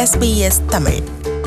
SBS Tamil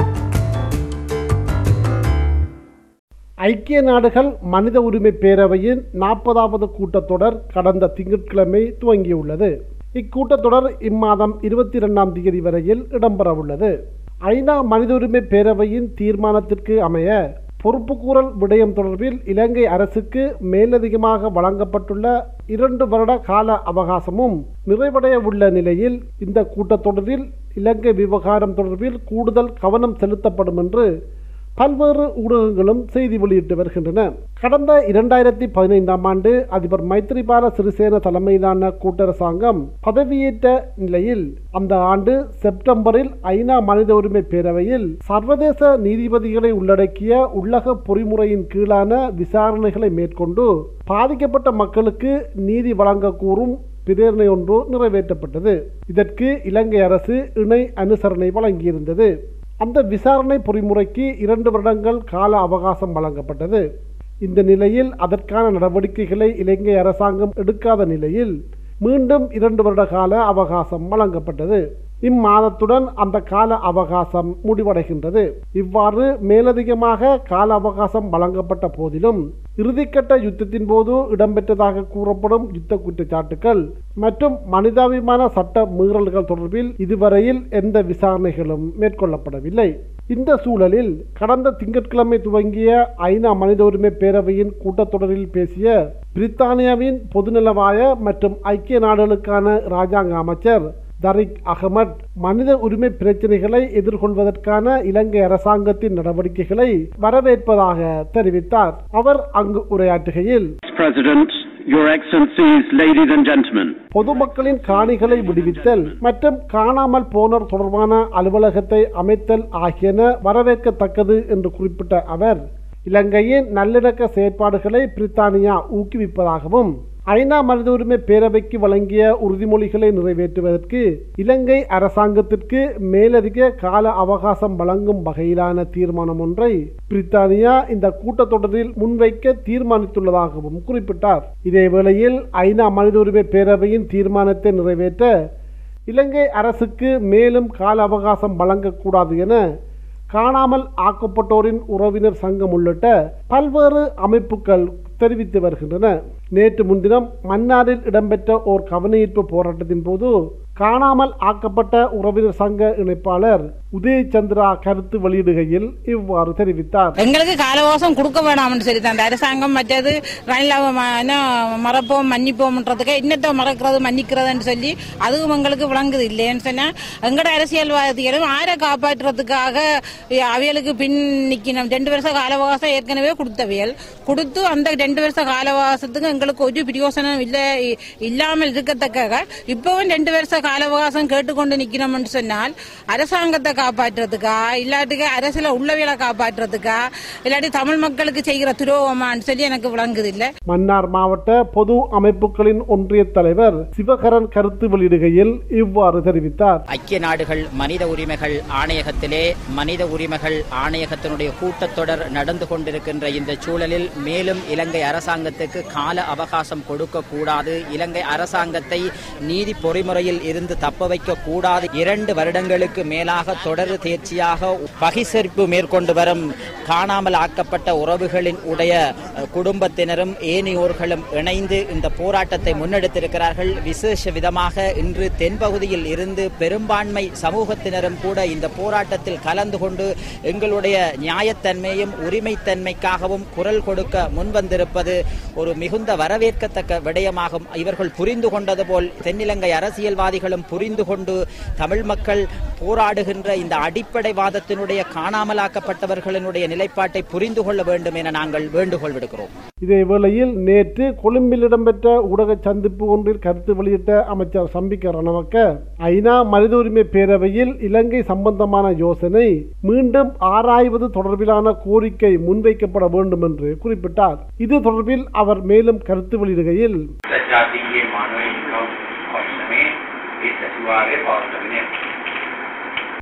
ஐக்கிய நாடுகள் மனித உரிமை பேரவையின் நாற்பதாவது கூட்டத்தொடர் கடந்த திங்கட்கிழமை துவங்கியுள்ளது இக்கூட்டத்தொடர் இம்மாதம் இருபத்தி இரண்டாம் தேதி வரையில் இடம்பெறவுள்ளது ஐநா மனித உரிமை பேரவையின் தீர்மானத்திற்கு அமைய பொறுப்புக்கூறல் விடயம் தொடர்பில் இலங்கை அரசுக்கு மேலதிகமாக வழங்கப்பட்டுள்ள இரண்டு வருட கால அவகாசமும் நிறைவடைய உள்ள நிலையில் இந்த கூட்டத்தொடரில் இலங்கை விவகாரம் தொடர்பில் கூடுதல் கவனம் செலுத்தப்படும் என்று பல்வேறு ஊடகங்களும் செய்தி வெளியிட்டு வருகின்றன கடந்த இரண்டாயிரத்தி பதினைந்தாம் ஆண்டு அதிபர் மைத்ரிபால சிறிசேன தலைமையிலான கூட்டரசாங்கம் பதவியேற்ற நிலையில் அந்த ஆண்டு செப்டம்பரில் ஐநா மனித உரிமை பேரவையில் சர்வதேச நீதிபதிகளை உள்ளடக்கிய உள்ளக பொறிமுறையின் கீழான விசாரணைகளை மேற்கொண்டு பாதிக்கப்பட்ட மக்களுக்கு நீதி வழங்க கூறும் பிரேரணை ஒன்று நிறைவேற்றப்பட்டது இதற்கு இலங்கை அரசு இணை அனுசரணை வழங்கியிருந்தது அந்த விசாரணை பொறிமுறைக்கு இரண்டு வருடங்கள் கால அவகாசம் வழங்கப்பட்டது இந்த நிலையில் அதற்கான நடவடிக்கைகளை இலங்கை அரசாங்கம் எடுக்காத நிலையில் மீண்டும் இரண்டு வருட கால அவகாசம் வழங்கப்பட்டது இம்மாதத்துடன் அந்த கால அவகாசம் முடிவடைகின்றது இவ்வாறு மேலதிகமாக கால அவகாசம் வழங்கப்பட்ட போதிலும் இறுதிக்கட்ட யுத்தத்தின் போது இடம்பெற்றதாக கூறப்படும் யுத்த குற்றச்சாட்டுகள் மற்றும் மனிதாபிமான சட்ட மீறல்கள் தொடர்பில் இதுவரையில் எந்த விசாரணைகளும் மேற்கொள்ளப்படவில்லை இந்த சூழலில் கடந்த திங்கட்கிழமை துவங்கிய ஐநா மனித உரிமை பேரவையின் கூட்டத்தொடரில் பேசிய பிரித்தானியாவின் பொதுநலவாய மற்றும் ஐக்கிய நாடுகளுக்கான இராஜாங்க அமைச்சர் தரிக் அகமட் மனித உரிமை பிரச்சனைகளை எதிர்கொள்வதற்கான இலங்கை அரசாங்கத்தின் நடவடிக்கைகளை வரவேற்பதாக தெரிவித்தார் அவர் அங்கு உரையாற்றுகையில் President, Your Excellencies, ladies and gentlemen. பொதுமக்களின் காணிகளை விடுவித்தல் மற்றும் காணாமல் போனோர் தொடர்பான அலுவலகத்தை அமைத்தல் ஆகியன வரவேற்கத்தக்கது என்று குறிப்பிட்ட அவர் இலங்கையின் நல்லிணக்க செயற்பாடுகளை பிரித்தானியா ஊக்குவிப்பதாகவும் ஐநா மனித உரிமை பேரவைக்கு வழங்கிய உறுதிமொழிகளை நிறைவேற்றுவதற்கு இலங்கை அரசாங்கத்திற்கு மேலதிக கால அவகாசம் வழங்கும் வகையிலான தீர்மானம் ஒன்றை பிரித்தானியா இந்த கூட்டத்தொடரில் முன்வைக்க தீர்மானித்துள்ளதாகவும் குறிப்பிட்டார் இதேவேளையில் ஐநா மனித உரிமை பேரவையின் தீர்மானத்தை நிறைவேற்ற இலங்கை அரசுக்கு மேலும் கால அவகாசம் வழங்கக்கூடாது என காணாமல் ஆக்கப்பட்டோரின் உறவினர் சங்கம் உள்ளிட்ட பல்வேறு அமைப்புகள் தெரிவித்து வருகின்றன நேற்று முன்தினம் மன்னாரில் இடம்பெற்ற ஓர் கவனஈர்ப்பு போராட்டத்தின் போது காணாமல் ஆக்கப்பட்ட உறவினர் சங்க இணைப்பாளர் உதயச்சந்திரா கருத்து வெளியிடுகையில் இவ்வாறு தெரிவித்தார் எங்களுக்கு காலவாசம் கொடுக்க வேணாம்னு சொல்லி அந்த அரசாங்கம் மற்றது ரணிலாவை ம- என்ன மறப்போம் மன்னிப்போம்ன்றதுக்கு இன்னத்தை மறக்கிறது மன்னிக்கிறதுன்னு சொல்லி அதுவும் எங்களுக்கு விளங்குது இல்லைன்னு சொன்னா எங்கட அரசியல்வாதிகளும் ஆரை காப்பாற்றுறதுக்காக அவியலுக்கு பின் நிக்கணும் ரெண்டு வருஷம் கால அவகாசம் ஏற்கனவே கொடுத்தவியல் கொடுத்து அந்த ரெண்டு வருஷ கால அவகாசத்துக்கு எங்களுக்கு ஒரு பிரயோசனம் இல்ல இ- இல்லாமல் இருக்கத்தக்க இப்பவும் ரெண்டு வருஷ கால அவகாசம் கேட்டுக்கொண்டு நிக்கணும்னு சொன்னால் அரசாங்கத்தை காப்பாற்றுறதுக்கா இல்லாட்டுக்கு அரசியல உள்ளவியலை காப்பாற்றுறதுக்கா இல்லாட்டி தமிழ் மக்களுக்கு செய்கிற துரோகமான்னு சொல்லி எனக்கு விளங்குது இல்ல மன்னார் மாவட்ட பொது அமைப்புகளின் ஒன்றிய தலைவர் சிவகரன் கருத்து வெளியிடுகையில் இவ்வாறு தெரிவித்தார் ஐக்கிய நாடுகள் மனித உரிமைகள் ஆணையகத்திலே மனித உரிமைகள் ஆணையகத்தினுடைய கூட்டத்தொடர் நடந்து கொண்டிருக்கின்ற இந்த சூழலில் மேலும் இலங்கை அரசாங்கத்துக்கு கால அவகாசம் கொடுக்க கூடாது இலங்கை அரசாங்கத்தை நீதி பொறிமுறையில் இருந்து தப்ப வைக்க கூடாது இரண்டு வருடங்களுக்கு மேலாக தொடர் தேர்ச்சியாக பகிசரிப்பு மேற்கொண்டு வரும் காணாமல் ஆக்கப்பட்ட உறவுகளின் உடைய அஹ், குடும்பத்தினரும் ஏனையோர்களும் இணைந்து இந்த போராட்டத்தை முன்னெடுத்திருக்கிறார்கள் விசேஷ விதமாக இன்று தென்பகுதியில் இருந்து பெரும்பான்மை சமூகத்தினரும் கூட இந்த போராட்டத்தில் கலந்து கொண்டு எங்களுடைய நியாயத்தன்மையும் உரிமைத்தன்மைக்காகவும் குரல் கொடுக்க முன்வந்திருப்பது ஒரு மிகுந்த வரவேற்கத்தக்க விடயமாகும் இவர்கள் புரிந்து கொண்டது போல் தென்னிலங்கை அரசியல்வாதிகளும் புரிந்து கொண்டு தமிழ் மக்கள் போராடுகின்ற இந்த அடிப்படைவாதத்தினுடைய காணாமலாக்கப்பட்டவர்களினுடைய நிலைப்பாட்டை புரிந்து கொள்ள வேண்டும் என நாங்கள் வேண்டுகோள் விடுக்கிறோம் இதேவேளையில் நேற்று கொழும்பில் இடம்பெற்ற ஊடக சந்திப்பு ஒன்றில் கருத்து வெளியிட்ட அமைச்சர் சம்பிக்க ரணவக்க ஐநா மனித உரிமை பேரவையில் இலங்கை சம்பந்தமான யோசனை மீண்டும் ஆராய்வது தொடர்பிலான கோரிக்கை முன்வைக்கப்பட வேண்டும் என்று குறிப்பிட்டார் இது தொடர்பில் அவர் மேலும் கருத்து வெளியிடுகையில் ජාතියේ මානව හිමිකම් කොමිසමේ ඒ සතිවාරයේ පවත්වගෙන යනවා.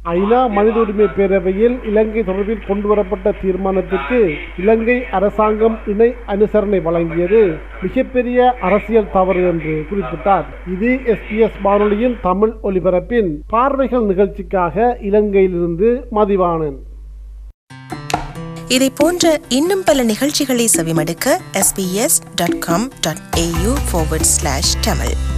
ஐநா மனித உரிமை பேரவையில் இலங்கை தொடர்பில் கொண்டுவரப்பட்ட தீர்மானத்திற்கு இலங்கை அரசாங்கம் இணை அனுசரணை வழங்கியது மிகப்பெரிய அரசியல் தவறு என்று குறிப்பிட்டார் இது எஸ்பிஎஸ் வானொலியின் தமிழ் ஒலிபரப்பின் பார்வைகள் நிகழ்ச்சிக்காக இலங்கையிலிருந்து மதிவானன் இதை போன்ற இன்னும் பல நிகழ்ச்சிகளை செவிமடுக்க sbs.com.au forward slash tamil